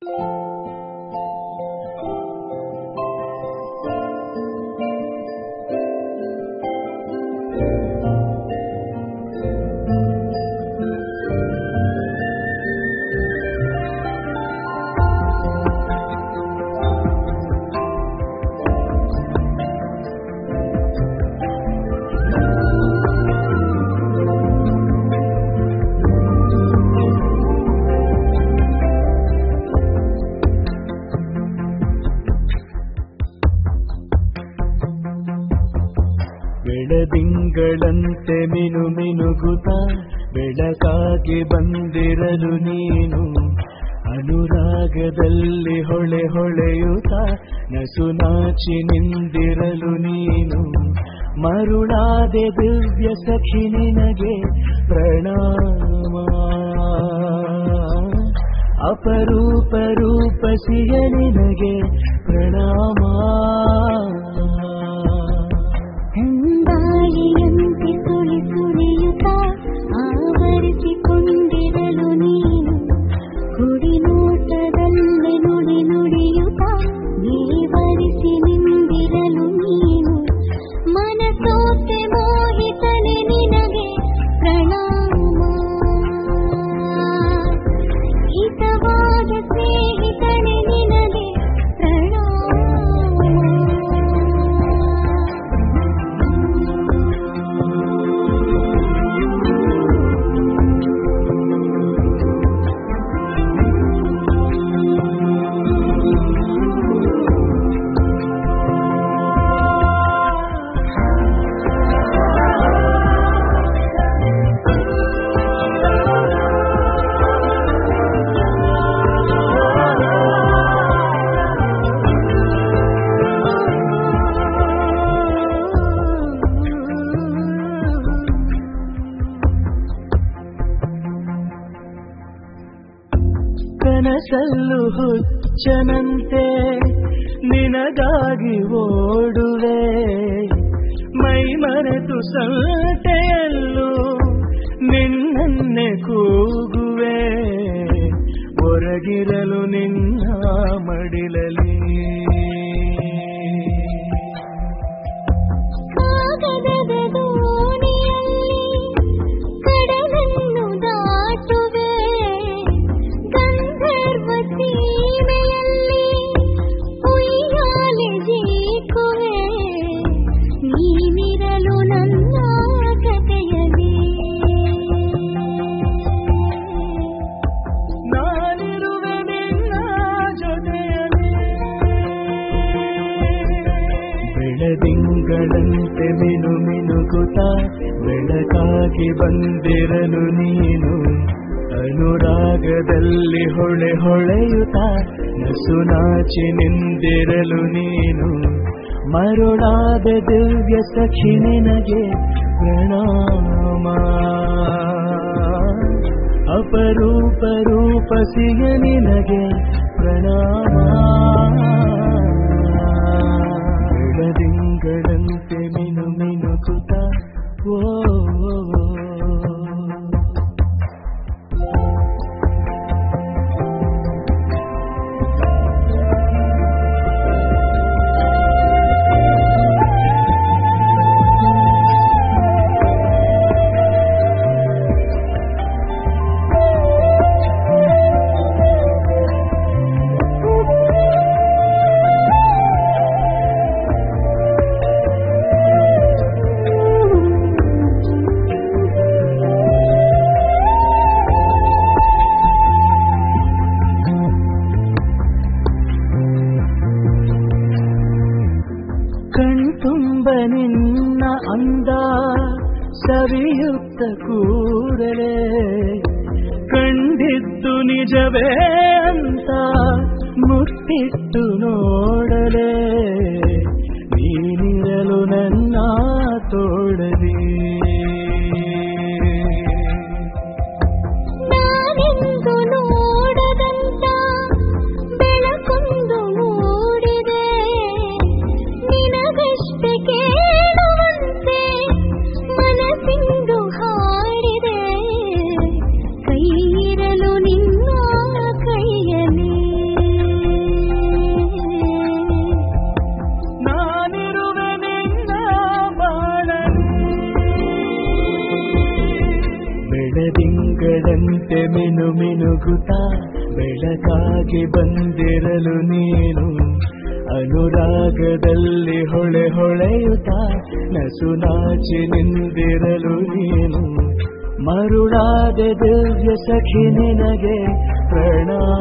ಬೆಳದಿಂಗಳಂತೆ ಮಿನು ಮಿನುಗುತ್ತ ಬೆಳಕಾಗಿ ಬಂದಿರಲು ನೀನು ಅನುರಾಗದಲ್ಲಿ ಹೊಳೆ ಹೊಳೆಯುತ್ತ ನಸು ನಾಚಿ ನಿಂದಿರಲು ನೀನು ಮರುಳಾದೆ ದಿವ್ಯ ಸಖಿ ನಿನಗೆ ಪ್ರಣಾಮ ಅಪರೂಪ ರೂಪಸಿಯ ನಿನಗೆ ಪ್ರಣಾಮ ಹೆಂದಾಳಿಯಂತೆ ಸುಳಿ ಸುಳಿಯುತ್ತ ಆವರಿಸಿಕೊಂಡಿರಲು ನೀನು ಕುಡಿ ನೋಟದಲ್ಲಿ ನುಡಿ ನುಡಿಯುತ್ತ ನೀವರಿಸಿ ನಿಂದಿರಲು ನೀನು ಮನಸೋತೆ ಮೋಹಿತನೆ ನಿನಗೆ ಪ್ರಣಾಮ ಹಿತವಾದ ಸ್ನೇಹಿತನೆ ನಿನಗೆ ಪ್ರಣಾಮ ಕನಸಲ್ಲು ಹುಚ್ಚನಂತೆ ನಿನಗಾಗಿ ಓಡುವೆ ಮೈ ಮರೆತು ಸಂತೆಯಲ್ಲೂ ನಿನ್ನನ್ನೆ ಕೂಗುವೆ ಹೊರಗಿರಲು ನಿನ್ನ ಮಡಿಲಲಿ ಕಾಗದದ ದೋಣಿಯಲ್ಲಿ ಕಡಲನ್ನು ದಾಟುವೆ ಗಂಧರ್ವ ಸೀಮೆಯಲ್ಲಿ ಉಯ್ಯಾಲೆ ಜೀಕುವೆ ನೀನಿರಲು ನನ್ನ ಕಥೆಯಲ್ಲಿ ನಾನಿರುವೆ ನಿನ್ನ ಜೊತೆಯಲ್ಲಿ ಬೆಳದಿಂಗಳಂತೆ ಮಿನು ಮಿನುಗುತ್ತ ಬೆಳಕಾಗಿ ಬಂದಿರಲು ನೀನು ಅನುರಾಗದಲ್ಲಿ ಹೊಳೆ ಹೊಳೆಯುತ್ತ ನಸು ನಾಚಿ ನಿಂದಿರಲು ನೀನು ಮರುಳಾದ ದಿವ್ಯ ಸಖಿ ನಿನಗೆ ಪ್ರಣಾಮ ಅಪರೂಪ ರೂಪಸಿಯ ನಿನಗೆ ಪ್ರಣಾಮ ಬೆಳದಿಂಗಳಂತೆ ಮಿನು ಮಿನುಕುತ ಓ ಓ, ಓ. ಕಣ್ತುಂಬ ನಿನ್ನ ಅಂದ ಸವಿಯುತ್ತ ಕೂಡಲೇ ಕಂಡಿದ್ದು ನಿಜವೇ ಅಂತ ಮುಟ್ಟಿಟ್ಟು ನೋಡಲೇ ನೀನಿರಲು ನನ್ನ ತೋಡಲಿ ನಾನೆಂದು ನೋಡದಂತ ಬೆಳಕೊಂದು ಮೂಡಿದೆ ನಿನಗಷ್ಟೇ ಕೇಳುವಂತೆ ಮನಸ್ಸಿಂದು ಹಾಡಿದೆ ಕೈಯಿರಲು ನಿನ್ನ ಕೈಯಲ್ಲಿ ನಗುತ್ತಾ ಬೆಳಕಾಗಿ ಬಂದಿರಲು ನೀನು ಅನುರಾಗದಲ್ಲಿ ಹೊಳೆ ಹೊಳೆಯುತ್ತಾ ನಸು ನಾಚಿ ನಿಂದಿರಲು ನೀನು ಮರುಳಾದ ದಿವ್ಯ ಸಖಿ ನಿನಗೆ ಪ್ರಣಾಮ